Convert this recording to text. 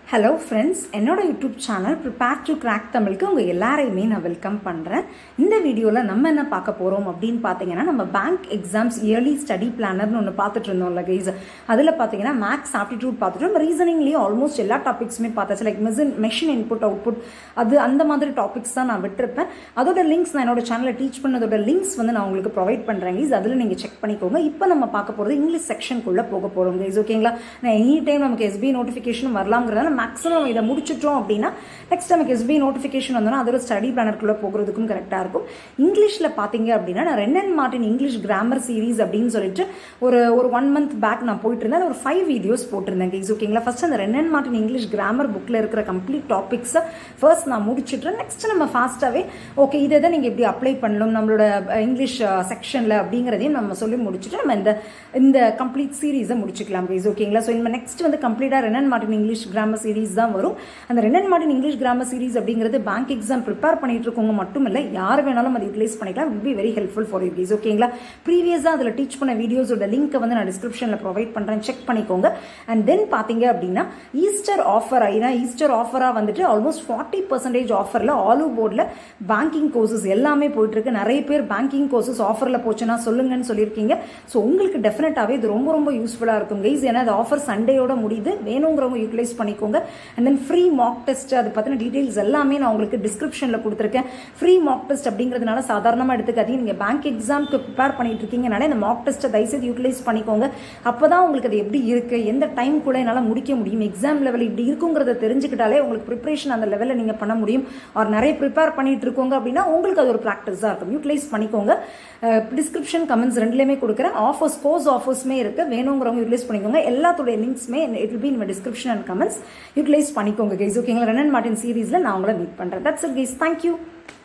hello friends என்னோட YouTube channel prepare to crack தமிழுக்கு உங்கள் எல்லாரையுமே நான் வெல்கம் பண்ணுறேன் இந்த வீடியோவில் நம்ம என்ன பார்க்க போகிறோம் அப்படின்னு பார்த்தீங்கன்னா நம்ம பேங்க் எக்ஸாம்ஸ் இயர்லி ஸ்டடி பிளானர்னு ஒன்று பார்த்துட்டு இருந்தோம்ல கைஸ் அதில் பார்த்தீங்கன்னா மேக்ஸ் ஆப்டிடியூட் பார்த்துட்டோம் ரீசனிங்லேயும் ஆல்மோஸ்ட் எல்லா டாபிக்ஸுமே பார்த்தாச்சு like machine machine input output அது அந்த மாதிரி டாபிக்ஸ் தான் நான் விட்டுருப்பேன் அதோட லிங்க்ஸ் நான் என்னோட சேனலில் டீச் பண்ணதோட லிங்க்ஸ் வந்து நான் உங்களுக்கு ப்ரொவைட் பண்ணுறேன் கைஸ் அதில் நீங்கள் செக் பண்ணிக்கோங்க இப்போ நம்ம பார்க்க போகிறது இங்கிலீஷ் செக்ஷனுக்குள்ளே போக போகிறோம் கைஸ் ஓகேங்களா நான் எனி டைம் நமக்கு எஸ்பி நோட்டிஃபிகேஷன் வரலாங்கிறதால மேக்ஸிமம் இதை முடிச்சிட்டோம் அப்படின்னா நெக்ஸ்ட் நமக்கு எஸ்பி நோட்டிஃபிகேஷன் வந்தோன்னா அதோட ஸ்டடி பிளானருக்குள்ளே போகிறதுக்கும் கரெக்டாக இருக்கும் இங்கிலீஷில் பார்த்தீங்க அப்படின்னா நான் Wren and Martin English grammar series அப்படின்னு சொல்லிட்டு ஒரு ஒரு ஒன் மந்த் பேக் நான் போயிட்டு இருந்தேன் ஒரு ஃபைவ் வீடியோஸ் போட்டிருந்தேன் கைஸ் ஓகேங்களா ஃபர்ஸ்ட் அந்த Wren and Martin English grammar புக்கில் இருக்கிற கம்ப்ளீட் டாபிக்ஸை ஃபர்ஸ்ட் நான் முடிச்சிட்றேன் நெக்ஸ்ட் நம்ம ஃபாஸ்ட்டாகவே ஓகே இதை தான் நீங்கள் எப்படி அப்ளை பண்ணணும் நம்மளோட இங்கிலீஷ் செக்ஷனில் அப்படிங்கிறதையும் நம்ம சொல்லி முடிச்சுட்டு நம்ம இந்த இந்த கம்ப்ளீட் சீரீஸை முடிச்சுக்கலாம் கைஸ் ஓகேங்களா ஸோ இந்த நெக்ஸ்ட் வந்து கம்ப்ளீட்டாக Wren and Martin English grammar series தான் வரும் அந்த Wren and Martin English grammar series அப்படிங்கிறது பேங்க் எக்ஸாம் ப்ரிப்பேர் பண்ணிட்டு இருக்கவங்க மட்டும் இல்லை யார் வேணாலும் அதை யூட்டிலைஸ் பண்ணிக்கலாம் will be very helpful for you guys ஓகேங்களா ப்ரீவியஸாக அதில் டீச் பண்ண வீடியோஸோட லிங்க்கை வந்து நான் டிஸ்கிரிப்ஷனில் ப்ரொவைட் பண்ணுறேன் செக் பண்ணிக்கோங்க அண்ட் தென் பார்த்தீங்க அப்படின்னா ஈஸ்டர் ஆஃபர் ஏன்னா ஈஸ்டர் ஆஃபராக வந்துட்டு ஆல்மோஸ்ட் ஃபார்ட்டி பர்சன்டேஜ் ஆஃபரில் ஆலு போர்டில் பேங்கிங் கோர்சஸ் எல்லாமே போயிட்டு இருக்கு நிறைய பேர் பேங்கிங் கோர்சஸ் ஆஃபரில் போச்சுன்னா சொல்லுங்கன்னு சொல்லியிருக்கீங்க ஸோ உங்களுக்கு டெஃபினட்டாகவே இது ரொம்ப ரொம்ப யூஸ்ஃபுல்லாக இருக்கும் கைஸ் ஏன்னா அது ஆஃபர் சண்டேயோட முடியுது வேணுங்கிறவங்க யூட்டிலைஸ் பண்ணிக்கோங்க and then free mock test அது பற்றின டீட்டெயில்ஸ் எல்லாமே நான் உங்களுக்கு டிஸ்கிரிப்ஷனில் கொடுத்துருக்கேன் ஃப்ரீ மாக் டெஸ்ட் அப்படிங்கிறதுனால சாதாரணமாக எடுத்துக்காதீங்க நீங்கள் பேங்க் எக்ஸாம்க்கு ப்ரிப்பேர் பண்ணிட்டு இருக்கீங்கனாலே இந்த மாக் டெஸ்ட்டை தயவுசெய்து யூட்டிலைஸ் பண்ணிக்கோங்க அப்போ தான் உங்களுக்கு அது எப்படி இருக்குது எந்த டைம் கூட என்னால் முடிக்க முடியும் எக்ஸாம் லெவல் இப்படி இருக்குங்கிறத தெரிஞ்சுக்கிட்டாலே உங்களுக்கு ப்ரிப்பரேஷன் அந்த லெவலில் நீங்கள் பண்ண முடியும் ஆர் நிறைய ப்ரிப்பேர் பண்ணிட்டு இருக்கோங்க அப்படின்னா உங்களுக்கு அது ஒரு ப்ராக்டிஸாக இருக்கும் யூட்டிலைஸ் பண்ணிக்கோங்க டிஸ்கிரிப்ஷன் கமெண்ட்ஸ் ரெண்டுலேயுமே கொடுக்குறேன் ஆஃபர்ஸ் கோர்ஸ் ஆஃபர்ஸுமே இருக்குது வேணுங்கிறவங்க யூட்டிலைஸ் பண்ணிக்கோங்க எல்லாத்துடைய லிங்க்ஸ்மே இட் வில் பி இந்த டிஸ்கிரிப்ஷன் அண்ட் கமெண்ட்ஸ் யூட்டிலைஸ் பண்ணிக்கோங்க கைஸ் ஓகேங்களா ரன் அண்ட் மார்டின் சீரீஸில் நான் உங்களை மீட் பண்ணுறேன் தட்ஸ் இட் கைஸ் தேங்க்யூ